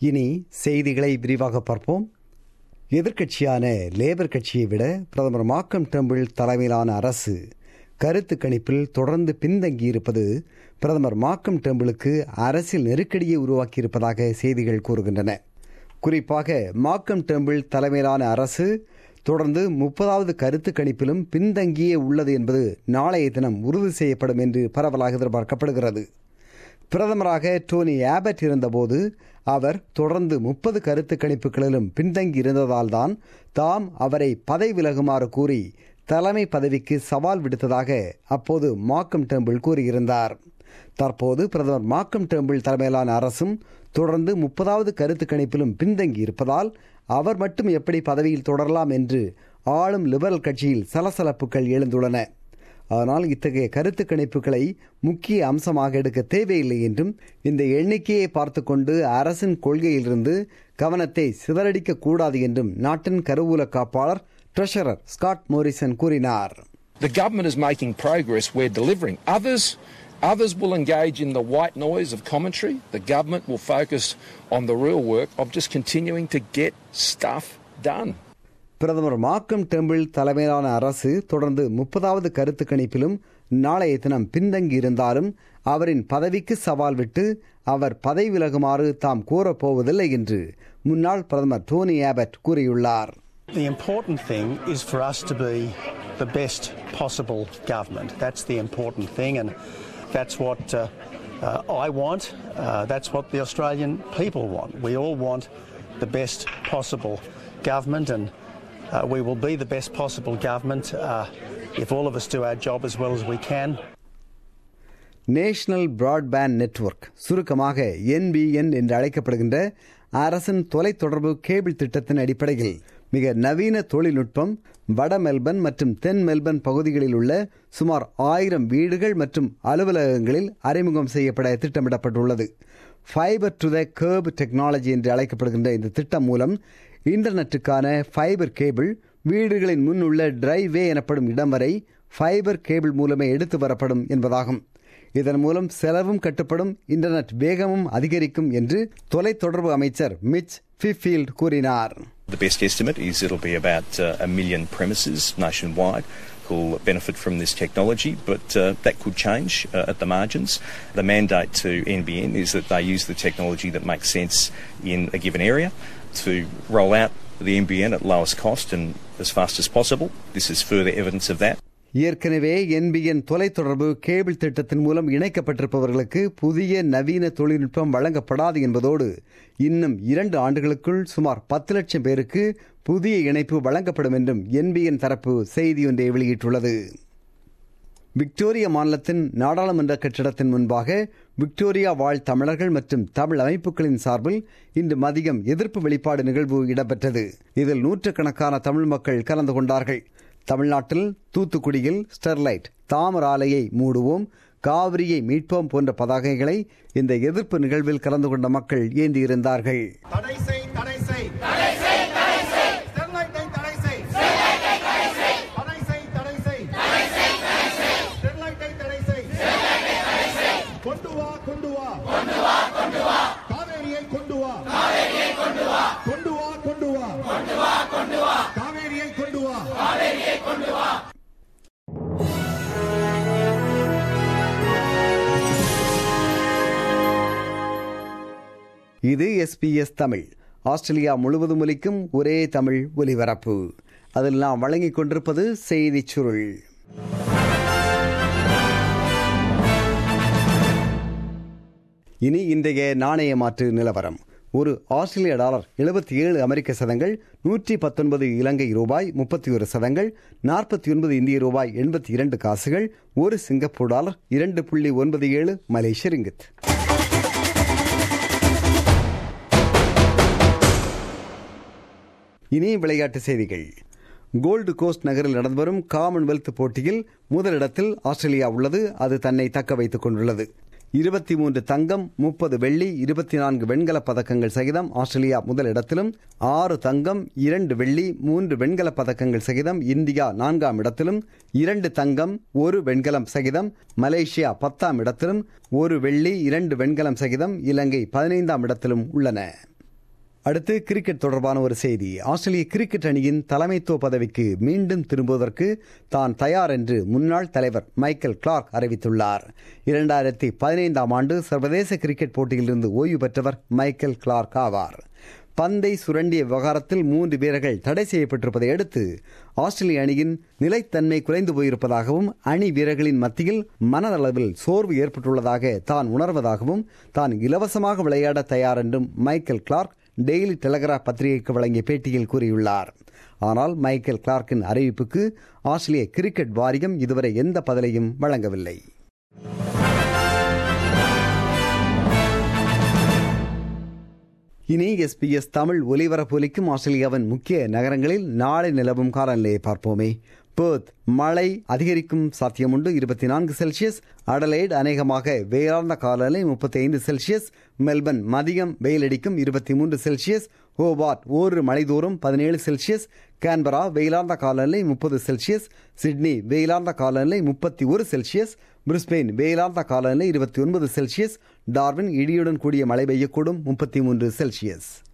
இனி செய்திகளை விரிவாக பார்ப்போம் எதிர்க்கட்சியான லேபர் கட்சியை விட பிரதமர் மாக்கம் டெம்பிள் தலைமையிலான அரசு கருத்து கணிப்பில் தொடர்ந்து பின்தங்கியிருப்பது பிரதமர் மாக்கம் டெம்பிளுக்கு அரசியல் நெருக்கடியை உருவாக்கியிருப்பதாக செய்திகள் கூறுகின்றன குறிப்பாக மாக்கம் டெம்பிள் தலைமையிலான அரசு தொடர்ந்து முப்பதாவது கருத்து கணிப்பிலும் பின்தங்கியே உள்ளது என்பது நாளைய தினம் உறுதி செய்யப்படும் என்று பரவலாக எதிர்பார்க்கப்படுகிறது பிரதமராக டோனி ஆபட் இருந்தபோது அவர் தொடர்ந்து முப்பது கருத்து கணிப்புகளிலும் பின்தங்கி இருந்ததால் தான் தாம் அவரை பதவி விலகுமாறு கூறி தலைமை பதவிக்கு சவால் விடுத்ததாக அப்போது மாக்கம் டெம்பிள் கூறியிருந்தார் தற்போது பிரதமர் மாக்கம் டெம்பிள் தலைமையிலான அரசும் தொடர்ந்து முப்பதாவது கருத்து கணிப்பிலும் பின்தங்கி இருப்பதால் அவர் மட்டும் எப்படி பதவியில் தொடரலாம் என்று ஆளும் லிபரல் கட்சியில் சலசலப்புகள் எழுந்துள்ளன ஆனால் இத்தகைய கருத்து கணிப்புகளை முக்கிய அம்சமாக எடுக்க தேவையில்லை என்றும் இந்த எண்ணிக்கையை பார்த்து கொண்டு அரசின் கொள்கையிலிருந்து கவனத்தை சிதறடிக்க கூடாது என்றும் நாட்டின் கருவூல காப்பாளர் ட்ரெஷரர் ஸ்காட் மோரிசன் கூறினார் The government is making progress. We're delivering. Others, others will engage in the white noise of commentary. The government will focus on the real work of just continuing to get stuff done. பிரதமர் Malcolm Turnbull தலைமையிலான அரசு தொடர்ந்து முப்பதாவது கருத்து கணிப்பிலும் நாளைய தினம் பின்தங்கி இருந்தாலும் அவரின் பதவிக்கு சவால் விட்டு அவர் பதவி விலகுமாறு தாம் கூறப்போவதில்லை என்று முன்னாள் பிரதமர் டோனி ஆபட் கூறியுள்ளார் The important thing is for us to be the best possible government. That's the important thing, and that's what uh, uh, I want. Uh, that's what the Australian people want. We all want the best possible government, and uh, we will be the best possible government uh, if all of us do our job as well as we can. National Broadband Network சுருக்கமாக NBN என்று அழைக்கப்படுகின்ற அரசின் தொலைத்தொடர்பு cable திட்டத்தின் அடிப்படையில் மிக நவீன தொழில்நுட்பம் வட மெல்பர்ன் மற்றும் தென் மெல்பர்ன் பகுதிகளில் உள்ள சுமார் ஆயிரம் வீடுகள் மற்றும் அலுவலகங்களில் அறிமுகம் செய்யப்பட திட்டமிடப்பட்டுள்ளது fibre to the curb technology என்று அழைக்கப்படுகின்ற இந்த திட்டம் மூலம் இன்டர்நெட்டுக்கான ஃபைபர் கேபிள் வீடுகளின் முன் உள்ள டிரைவே எனப்படும் இடம் வரை ஃபைபர் கேபிள் மூலமே எடுத்து வரப்படும் என்பதாகும் இதன் மூலம் செலவும் கட்டுப்படும் இன்டர்நெட் வேகமும் அதிகரிக்கும் என்று தொலைத்தொடர்பு அமைச்சர் மிச் ஃபிஃபீல்ட் கூறினார் The best estimate is it'll be about uh, a million premises nationwide who'll benefit from this technology, but uh, that could change uh, at the margins. The mandate to NBN is that they use the technology that makes sense in a given area to roll out the NBN at lowest cost and as fast as possible. This is further evidence of that. ஏற்கனவே NBN தொலைத்தொடர்பு cable திட்டத்தின் மூலம் இணைக்கப்பட்டிருப்பவர்களுக்கு புதிய நவீன தொழில்நுட்பம் வழங்கப்படாது என்பதோடு இன்னும் இரண்டு ஆண்டுகளுக்குள் சுமார் பத்து லட்சம் பேருக்கு புதிய இணைப்பு வழங்கப்படும் என்றும் என்பிஎன் தரப்பு செய்தியொன்றை வெளியிட்டுள்ளது விக்டோரியா மாநிலத்தின் நாடாளுமன்ற கட்டிடத்தின் முன்பாக விக்டோரியா வாழ் தமிழர்கள் மற்றும் தமிழ் அமைப்புகளின் சார்பில் இன்று மதியம் எதிர்ப்பு வெளிப்பாடு நிகழ்வு இடம்பெற்றது இதில் நூற்றுக்கணக்கான தமிழ் மக்கள் கலந்து கொண்டார்கள் தமிழ்நாட்டில் தூத்துக்குடியில் ஸ்டெர்லைட் தாமர் ஆலையை மூடுவோம் காவிரியை மீட்போம் போன்ற பதாகைகளை இந்த எதிர்ப்பு நிகழ்வில் கலந்து கொண்ட மக்கள் ஏந்தியிருந்தார்கள் தடை செய் தடை செய் தடை செய் தடை செய் ஸ்டெர்லைட்டை தடை செய் ஸ்டெர்லைட்டை தடை செய் தடை செய் தடை செய் தடை செய் தடை செய் ஸ்டெர்லைட்டை தடை செய் ஸ்டெர்லைட்டை தடை செய் கொண்டு வா கொண்டு வா கொண்டு வா கொண்டு வா காவேரியை கொண்டு வா காவேரியை கொண்டு வா கொண்டு வா கொண்டு வா கொண்டு வா கொண்டு வா காவேரியை கொண்டு வா காவேரியை கொண்டு வா இது எஸ்பிஎஸ் தமிழ் ஆஸ்திரேலியா முழுவதும் ஒலிக்கும் ஒரே தமிழ் ஒலிபரப்பு அதில் நாம் வழங்கிக் கொண்டிருப்பது செய்திச் சுருள் இனி இன்றைய நாணய மாற்று நிலவரம் ஒரு ஆஸ்திரேலிய டாலர் எழுபத்தி ஏழு அமெரிக்க சதங்கள் நூற்றி பத்தொன்பது இலங்கை ரூபாய் முப்பத்தி ஒரு சதங்கள் நாற்பத்தி ஒன்பது இந்திய ரூபாய் எண்பத்தி இரண்டு காசுகள் ஒரு சிங்கப்பூர் டாலர் இரண்டு புள்ளி ஒன்பது ஏழு மலேசிய ரிங்கித் இனி விளையாட்டு செய்திகள் கோல்டு கோஸ்ட் நகரில் நடந்து வரும் காமன்வெல்த் போட்டியில் முதலிடத்தில் ஆஸ்திரேலியா உள்ளது அது தன்னை தக்க வைத்துக் கொண்டுள்ளது இருபத்தி மூன்று தங்கம் முப்பது வெள்ளி இருபத்தி நான்கு வெண்கலப் பதக்கங்கள் சகிதம் ஆஸ்திரேலியா முதலிடத்திலும் ஆறு தங்கம் இரண்டு வெள்ளி மூன்று வெண்கலப் பதக்கங்கள் சகிதம் இந்தியா நான்காம் இடத்திலும் இரண்டு தங்கம் ஒரு வெண்கலம் சகிதம் மலேசியா பத்தாம் இடத்திலும் ஒரு வெள்ளி இரண்டு வெண்கலம் சகிதம் இலங்கை பதினைந்தாம் இடத்திலும் உள்ளன அடுத்து கிரிக்கெட் தொடர்பான ஒரு செய்தி ஆஸ்திரேலிய கிரிக்கெட் அணியின் தலைமைத்துவ பதவிக்கு மீண்டும் திரும்புவதற்கு தான் தயார் என்று முன்னாள் தலைவர் மைக்கேல் கிளார்க் அறிவித்துள்ளார் இரண்டாயிரத்தி பதினைந்தாம் ஆண்டு சர்வதேச கிரிக்கெட் போட்டியிலிருந்து ஓய்வு பெற்றவர் மைக்கேல் கிளார்க் ஆவார் பந்தை சுரண்டிய விவகாரத்தில் மூன்று வீரர்கள் தடை செய்யப்பட்டிருப்பதை அடுத்து ஆஸ்திரேலிய அணியின் நிலைத்தன்மை குறைந்து போயிருப்பதாகவும் அணி வீரர்களின் மத்தியில் மனதளவில் சோர்வு ஏற்பட்டுள்ளதாக தான் உணர்வதாகவும் தான் இலவசமாக விளையாட தயார் என்றும் மைக்கேல் கிளார்க் டெய்லி டெலகிராப் பத்திரிகைக்கு வழங்கிய பேட்டியில் கூறியுள்ளார் ஆனால் மைக்கேல் கிளார்க்கின் அறிவிப்புக்கு ஆஸ்திரேலிய கிரிக்கெட் வாரியம் இதுவரை எந்த பதிலையும் வழங்கவில்லை இனி எஸ்பிஎஸ் தமிழ் ஒலிபரப்பொலிக்கும் ஆஸ்திரேலியாவின் முக்கிய நகரங்களில் நாளை நிலவும் காலநிலையை பார்ப்போமே பேர்த் மழை அதிகரிக்கும் சாத்தியமுண்டு இருபத்தி நான்கு செல்சியஸ் அடலைட் அநேகமாக வெயிலார்ந்த காலநிலை முப்பத்தி ஐந்து செல்சியஸ் மெல்பர்ன் மதியம் வெயிலடிக்கும் இருபத்தி மூன்று செல்சியஸ் ஹோபார்ட் ஓரு மழை தோறும் பதினேழு செல்சியஸ் கேன்பரா வெயிலார்ந்த காலநிலை முப்பது செல்சியஸ் சிட்னி வெயிலார்ந்த காலநிலை முப்பத்தி ஒரு செல்சியஸ் பிரிஸ்பெயின் வெயிலார்ந்த காலநிலை இருபத்தி ஒன்பது செல்சியஸ் டார்வின் இடியுடன் கூடிய மழை பெய்யக்கூடும் முப்பத்தி மூன்று செல்சியஸ்